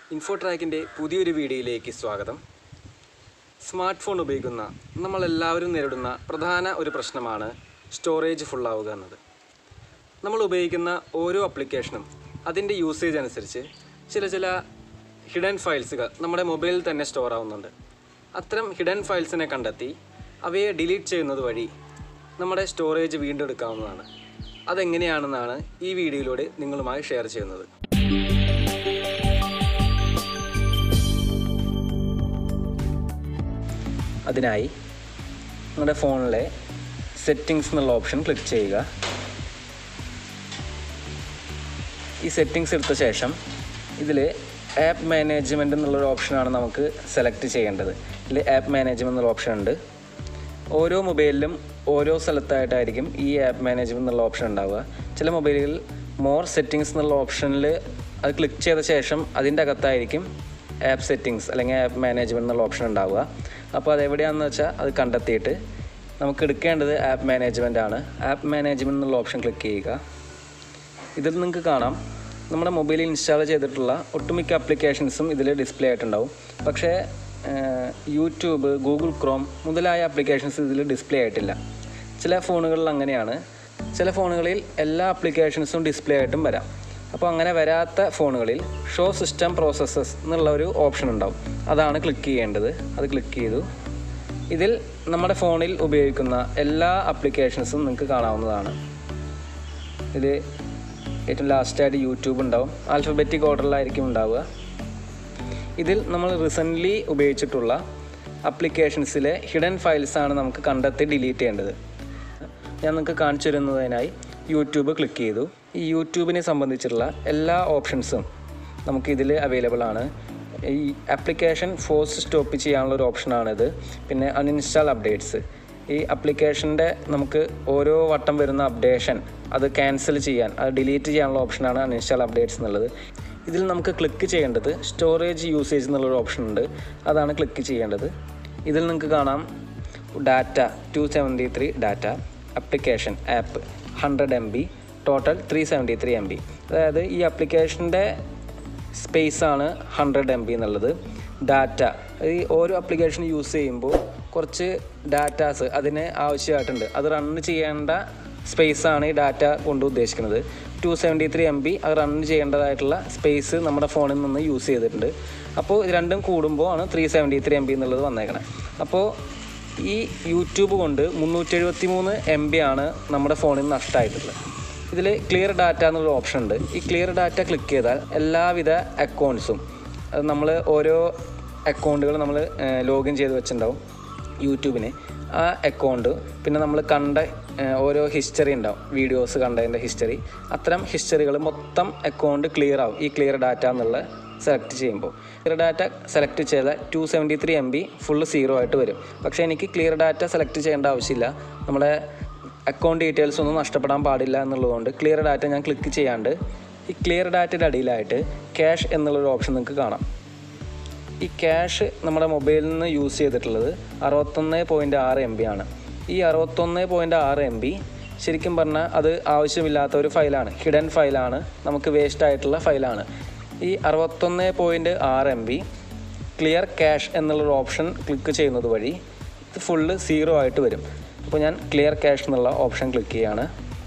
ഇൻഫോട്രാക്കിൻ്റെ പുതിയൊരു വീഡിയോയിലേക്ക് സ്വാഗതം സ്മാർട്ട് ഫോൺ ഉപയോഗിക്കുന്ന നമ്മളെല്ലാവരും നേരിടുന്ന പ്രധാന ഒരു പ്രശ്നമാണ് സ്റ്റോറേജ് ഫുള്ളാവുക എന്നത് നമ്മൾ ഉപയോഗിക്കുന്ന ഓരോ ആപ്ലിക്കേഷനും അതിൻ്റെ യൂസേജ് അനുസരിച്ച് ചില ചില ഹിഡൻ ഫയൽസുകൾ നമ്മുടെ മൊബൈലിൽ തന്നെ സ്റ്റോർ ആവുന്നുണ്ട് അത്തരം ഹിഡൻ ഫയൽസിനെ കണ്ടെത്തി അവയെ ഡിലീറ്റ് ചെയ്യുന്നത് വഴി നമ്മുടെ സ്റ്റോറേജ് വീണ്ടെടുക്കാവുന്നതാണ് അതെങ്ങനെയാണെന്നാണ് ഈ വീഡിയോയിലൂടെ നിങ്ങളുമായി ഷെയർ ചെയ്യുന്നത് അതിനായി നിങ്ങളുടെ ഫോണിലെ സെറ്റിങ്സ് എന്നുള്ള ഓപ്ഷൻ ക്ലിക്ക് ചെയ്യുക ഈ സെറ്റിങ്സ് എടുത്ത ശേഷം ഇതിൽ ആപ്പ് മാനേജ്മെൻറ്റ് എന്നുള്ളൊരു ഓപ്ഷനാണ് നമുക്ക് സെലക്ട് ചെയ്യേണ്ടത് ഇതിൽ ആപ്പ് മാനേജ്മെൻറ്റ് എന്നുള്ള ഓപ്ഷൻ ഉണ്ട് ഓരോ മൊബൈലിലും ഓരോ സ്ഥലത്തായിട്ടായിരിക്കും ഈ ആപ്പ് മാനേജ്മെൻറ്റ് എന്നുള്ള ഓപ്ഷൻ ഉണ്ടാവുക ചില മൊബൈലുകളിൽ മോർ സെറ്റിങ്സ് എന്നുള്ള ഓപ്ഷനിൽ അത് ക്ലിക്ക് ചെയ്ത ശേഷം അതിൻ്റെ അകത്തായിരിക്കും ആപ്പ് സെറ്റിങ്സ് അല്ലെങ്കിൽ ആപ്പ് മാനേജ്മെൻറ്റ് എന്നുള്ള ഓപ്ഷൻ ഉണ്ടാവുക അപ്പോൾ അത് എവിടെയാണെന്ന് വെച്ചാൽ അത് കണ്ടെത്തിയിട്ട് നമുക്ക് എടുക്കേണ്ടത് ആപ്പ് മാനേജ്മെൻ്റ് ആണ് ആപ്പ് മാനേജ്മെൻറ്റ് എന്നുള്ള ഓപ്ഷൻ ക്ലിക്ക് ചെയ്യുക ഇതിൽ നിങ്ങൾക്ക് കാണാം നമ്മുടെ മൊബൈലിൽ ഇൻസ്റ്റാൾ ചെയ്തിട്ടുള്ള ഒട്ടുമിക്ക ആപ്ലിക്കേഷൻസും ഇതിൽ ഡിസ്പ്ലേ ആയിട്ടുണ്ടാവും പക്ഷേ യൂട്യൂബ് ഗൂഗിൾ ക്രോം മുതലായ ആപ്ലിക്കേഷൻസ് ഇതിൽ ഡിസ്പ്ലേ ആയിട്ടില്ല ചില ഫോണുകളിൽ അങ്ങനെയാണ് ചില ഫോണുകളിൽ എല്ലാ ആപ്ലിക്കേഷൻസും ഡിസ്പ്ലേ ആയിട്ടും വരാം അപ്പോൾ അങ്ങനെ വരാത്ത ഫോണുകളിൽ ഷോ സിസ്റ്റം പ്രോസസ്സസ് എന്നുള്ള ഒരു ഓപ്ഷൻ ഉണ്ടാവും അതാണ് ക്ലിക്ക് ചെയ്യേണ്ടത് അത് ക്ലിക്ക് ചെയ്തു ഇതിൽ നമ്മുടെ ഫോണിൽ ഉപയോഗിക്കുന്ന എല്ലാ ആപ്ലിക്കേഷൻസും നിങ്ങൾക്ക് കാണാവുന്നതാണ് ഇത് ഏറ്റവും ലാസ്റ്റായിട്ട് യൂട്യൂബ് ഉണ്ടാവും ആൽഫബറ്റിക് ഓർഡറിലായിരിക്കും ഉണ്ടാവുക ഇതിൽ നമ്മൾ റീസെൻ്റ്ലി ഉപയോഗിച്ചിട്ടുള്ള അപ്ലിക്കേഷൻസിലെ ഹിഡൻ ഫയൽസാണ് നമുക്ക് കണ്ടെത്തി ഡിലീറ്റ് ചെയ്യേണ്ടത് ഞാൻ നിങ്ങൾക്ക് കാണിച്ചു തരുന്നതിനായി യൂട്യൂബ് ക്ലിക്ക് ചെയ്തു ഈ യൂട്യൂബിനെ സംബന്ധിച്ചുള്ള എല്ലാ ഓപ്ഷൻസും നമുക്ക് ഇതിൽ അവൈലബിൾ ആണ് ഈ ആപ്ലിക്കേഷൻ ഫോഴ്സ് സ്റ്റോപ്പ് ചെയ്യാനുള്ള ഒരു ഓപ്ഷനാണിത് പിന്നെ അൺഇൻസ്റ്റാൾ അപ്ഡേറ്റ്സ് ഈ അപ്ലിക്കേഷൻ്റെ നമുക്ക് ഓരോ വട്ടം വരുന്ന അപ്ഡേഷൻ അത് ക്യാൻസൽ ചെയ്യാൻ അത് ഡിലീറ്റ് ചെയ്യാനുള്ള ഓപ്ഷനാണ് അൺഇൻസ്റ്റാൾ അപ്ഡേറ്റ്സ് എന്നുള്ളത് ഇതിൽ നമുക്ക് ക്ലിക്ക് ചെയ്യേണ്ടത് സ്റ്റോറേജ് യൂസേജ് എന്നുള്ളൊരു ഓപ്ഷൻ ഉണ്ട് അതാണ് ക്ലിക്ക് ചെയ്യേണ്ടത് ഇതിൽ നിങ്ങൾക്ക് കാണാം data two seventy three data application app hundred M B total three seventy three M B അതായത് ഈ അപ്ലിക്കേഷൻ്റെ സ്പേസ് ആണ് ഹൺഡ്രഡ് എം ബി എന്നുള്ളത് ഡാറ്റ ഈ ഓരോ ആപ്ലിക്കേഷൻ യൂസ് ചെയ്യുമ്പോൾ കുറച്ച് ഡാറ്റാസ് അതിന് ആവശ്യമായിട്ടുണ്ട് അത് റൺ ചെയ്യേണ്ട സ്പേസ് ആണ് ഈ ഡാറ്റ കൊണ്ട് ഉദ്ദേശിക്കുന്നത് two seventy three M B അത് റൺ ചെയ്യേണ്ടതായിട്ടുള്ള സ്പേസ് നമ്മുടെ ഫോണിൽ നിന്ന് യൂസ് ചെയ്തിട്ടുണ്ട് അപ്പോൾ ഇത് രണ്ടും കൂടുമ്പോൾ ആണ് three seventy three M B എന്നുള്ളത് വന്നേക്കണേ അപ്പോൾ ഈ യൂട്യൂബ് കൊണ്ട് മുന്നൂറ്റി എഴുപത്തി മൂന്ന് എം ബി ആണ് നമ്മുടെ ഫോണിൽ നിന്ന് നഷ്ടമായിട്ടുള്ളത് ഇതിൽ ക്ലിയർ ഡാറ്റ എന്നുള്ള ഓപ്ഷൻ ഉണ്ട് ഈ ക്ലിയർ ഡാറ്റ ക്ലിക്ക് ചെയ്താൽ എല്ലാവിധ അക്കൗണ്ട്സും അത് നമ്മൾ ഓരോ അക്കൗണ്ടുകൾ നമ്മൾ ലോഗിൻ ചെയ്ത് വെച്ചിട്ടുണ്ടാവും യൂട്യൂബിന് ആ അക്കൗണ്ട് പിന്നെ നമ്മൾ കണ്ട ഓരോ ഹിസ്റ്ററി ഉണ്ടാവും വീഡിയോസ് കണ്ടതിൻ്റെ ഹിസ്റ്ററി അത്തരം ഹിസ്റ്ററികൾ മൊത്തം അക്കൗണ്ട് ക്ലിയർ ആവും ഈ ക്ലിയർ ഡാറ്റ എന്നുള്ള സെലക്ട് ചെയ്യുമ്പോൾ ക്ലിയർ ഡാറ്റ സെലക്ട് ചെയ്താൽ two seventy three M B full zero ആയിട്ട് വരും പക്ഷേ എനിക്ക് ക്ലിയർ ഡാറ്റ സെലക്ട് ചെയ്യേണ്ട ആവശ്യമില്ല നമ്മുടെ അക്കൗണ്ട് ഡീറ്റെയിൽസ് ഒന്നും നഷ്ടപ്പെടാൻ പാടില്ല എന്നുള്ളതുകൊണ്ട് ക്ലിയർ ഡാറ്റ ഞാൻ ക്ലിക്ക് ചെയ്യാണ്ട് ഈ ക്ലിയർ ഡാറ്റയുടെ അടിയിലായിട്ട് ക്യാഷ് എന്നുള്ളൊരു ഓപ്ഷൻ നിങ്ങൾക്ക് കാണാം ഈ ക്യാഷ് നമ്മുടെ മൊബൈലിൽ നിന്ന് യൂസ് ചെയ്തിട്ടുള്ളത് അറുപത്തൊന്ന് പോയിൻറ്റ് ആറ് എം ബി ആണ് ഈ അറുപത്തൊന്ന് പോയിൻറ്റ് ആറ് എം ബി ശരിക്കും പറഞ്ഞാൽ അത് ആവശ്യമില്ലാത്ത ഒരു ഫയലാണ് ഹിഡൻ ഫയലാണ് നമുക്ക് വേസ്റ്റ് ആയിട്ടുള്ള ഫയലാണ് ഈ അറുപത്തൊന്ന് പോയിൻറ്റ് ആറ് എം ബി ക്ലിയർ ക്യാഷ് എന്നുള്ളൊരു ഓപ്ഷൻ ക്ലിക്ക് ചെയ്യുന്നത് വഴി ഇത് ഫുള്ള് സീറോ ആയിട്ട് വരും അപ്പോൾ ഞാൻ ക്ലിയർ ക്യാഷ് എന്നുള്ള ഓപ്ഷൻ ക്ലിക്ക് ചെയ്യാണ്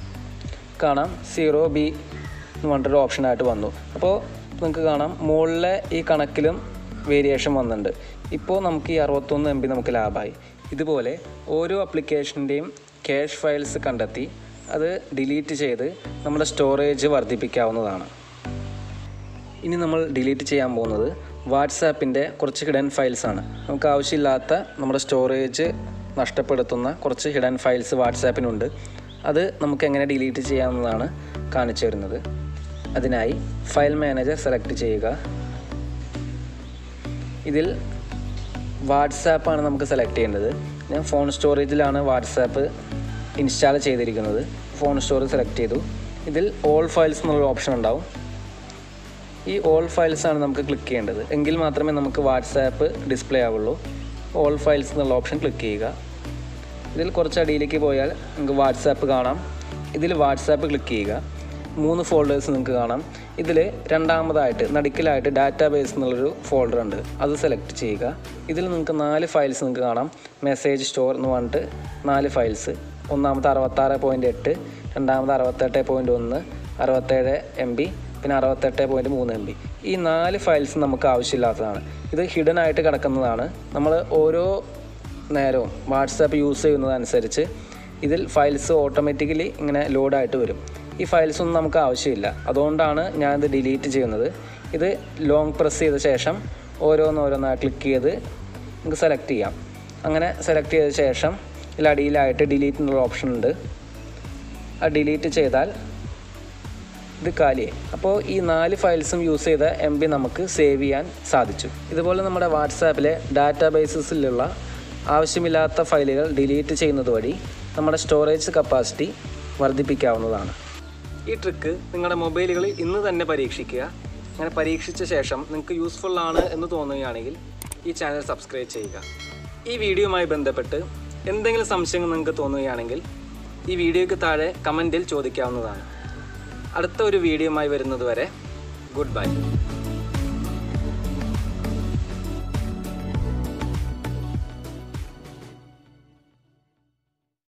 കാണാം സീറോ ബി എന്ന് പറഞ്ഞിട്ടൊരു ഓപ്ഷനായിട്ട് വന്നു അപ്പോൾ നിങ്ങൾക്ക് കാണാം മുകളിലെ ഈ കണക്കിലും വേരിയേഷൻ വന്നിട്ടുണ്ട് ഇപ്പോൾ നമുക്ക് ഈ അറുപത്തൊന്ന് എം ബി നമുക്ക് ലാഭമായി ഇതുപോലെ ഓരോ ആപ്ലിക്കേഷൻ്റെയും ക്യാഷ് ഫയൽസ് കണ്ടെത്തി അത് ഡിലീറ്റ് ചെയ്ത് നമ്മുടെ സ്റ്റോറേജ് വർദ്ധിപ്പിക്കാവുന്നതാണ് ഇനി നമ്മൾ ഡിലീറ്റ് ചെയ്യാൻ പോകുന്നത് വാട്സാപ്പിൻ്റെ കുറച്ച് ഹിഡൻ ഫയൽസ് ആണ് നമുക്ക് ആവശ്യമില്ലാത്ത നമ്മുടെ സ്റ്റോറേജ് നഷ്ടപ്പെടുത്തുന്ന കുറച്ച് ഹിഡൻ ഫയൽസ് വാട്സാപ്പിനുണ്ട് അത് നമുക്ക് എങ്ങനെ ഡിലീറ്റ് ചെയ്യാമെന്നതാണ് കാണിച്ചു വരുന്നത് അതിനായി ഫയൽ മാനേജർ സെലക്ട് ചെയ്യുക ഇതിൽ വാട്സാപ്പാണ് നമുക്ക് സെലക്ട് ചെയ്യേണ്ടത് ഞാൻ ഫോൺ സ്റ്റോറേജിലാണ് വാട്സാപ്പ് ഇൻസ്റ്റാൾ ചെയ്തിരിക്കുന്നത് ഫോൺ സ്റ്റോറേജ് സെലക്ട് ചെയ്തു ഇതിൽ ഓൾ ഫയൽസ് എന്നുള്ള ഓപ്ഷൻ ഉണ്ടാവും ഈ ഓൾ ഫയൽസ് ആണ് നമുക്ക് ക്ലിക്ക് ചെയ്യേണ്ടത് എങ്കിൽ മാത്രമേ നമുക്ക് വാട്സാപ്പ് ഡിസ്പ്ലേ ആവുള്ളൂ ഓൾ ഫയൽസ് എന്നുള്ള ഓപ്ഷൻ ക്ലിക്ക് ചെയ്യുക ഇതിൽ കുറച്ച് അടിയിലേക്ക് പോയാൽ നമുക്ക് വാട്സാപ്പ് കാണാം ഇതിൽ വാട്സാപ്പ് ക്ലിക്ക് ചെയ്യുക മൂന്ന് ഫോൾഡേഴ്സ് നിങ്ങൾക്ക് കാണാം ഇതിൽ രണ്ടാമതായിട്ട് നടുക്കിലായിട്ട് ഡാറ്റാബേസ് എന്നുള്ളൊരു ഫോൾഡർ ഉണ്ട് അത് സെലക്ട് ചെയ്യുക ഇതിൽ നിങ്ങൾക്ക് നാല് ഫയൽസ് നിങ്ങൾക്ക് കാണാം മെസ്സേജ് സ്റ്റോർ എന്ന് പറഞ്ഞിട്ട് നാല് ഫയൽസ് ഒന്നാമത്തെ അറുപത്താറ് പോയിൻറ്റ് എട്ട് രണ്ടാമത് അറുപത്തെട്ട് പോയിൻറ്റ് ഒന്ന് അറുപത്തേഴ് എം ബി പിന്നെ അറുപത്തെട്ട് പോയിൻറ്റ് മൂന്ന് എം ബി ഈ നാല് ഫയൽസ് നമുക്ക് ആവശ്യമില്ലാത്തതാണ് ഇത് ഹിഡൻ ആയിട്ട് കിടക്കുന്നതാണ് നമ്മൾ ഓരോ നേരവും വാട്സാപ്പ് യൂസ് ചെയ്യുന്നതനുസരിച്ച് ഇതിൽ ഫയൽസ് ഓട്ടോമാറ്റിക്കലി ഇങ്ങനെ ലോഡായിട്ട് വരും ഈ ഫയൽസ് ഒന്നും നമുക്ക് ആവശ്യമില്ല അതുകൊണ്ടാണ് ഞാനിത് ഡിലീറ്റ് ചെയ്യുന്നത് ഇത് ലോങ് പ്രസ് ചെയ്ത ശേഷം ഓരോന്നോരോന്നായി ക്ലിക്ക് ചെയ്ത് നമുക്ക് സെലക്ട് ചെയ്യാം അങ്ങനെ സെലക്ട് ചെയ്ത ശേഷം ഇതിൽ അടിയിലായിട്ട് ഡിലീറ്റ് എന്നുള്ള ഓപ്ഷൻ ഉണ്ട് ആ ഡിലീറ്റ് ചെയ്താൽ ഇത് കാലിയായി അപ്പോൾ ഈ നാല് ഫയൽസും യൂസ് ചെയ്ത എം ബി നമുക്ക് സേവ് ചെയ്യാൻ സാധിച്ചു ഇതുപോലെ നമ്മുടെ വാട്സാപ്പിലെ ഡാറ്റാബേസസിലുള്ള ആവശ്യമില്ലാത്ത ഫയലുകൾ ഡിലീറ്റ് ചെയ്യുന്നത് വഴി നമ്മുടെ സ്റ്റോറേജ് കപ്പാസിറ്റി വർദ്ധിപ്പിക്കാവുന്നതാണ് ഈ ട്രിക്ക് നിങ്ങളുടെ മൊബൈലുകളിൽ ഇന്ന് തന്നെ പരീക്ഷിക്കുക അങ്ങനെ പരീക്ഷിച്ച ശേഷം നിങ്ങൾക്ക് യൂസ്ഫുൾ ആണ് എന്ന് തോന്നുകയാണെങ്കിൽ ഈ ചാനൽ സബ്സ്ക്രൈബ് ചെയ്യുക ഈ വീഡിയോയുമായി ബന്ധപ്പെട്ട് എന്തെങ്കിലും സംശയങ്ങൾ നിങ്ങൾക്ക് തോന്നുകയാണെങ്കിൽ ഈ വീഡിയോയ്ക്ക് താഴെ കമൻറ്റിൽ ചോദിക്കാവുന്നതാണ് അടുത്ത ഒരു വീഡിയോയുമായി വരുന്നത് വരെ ഗുഡ് ബൈ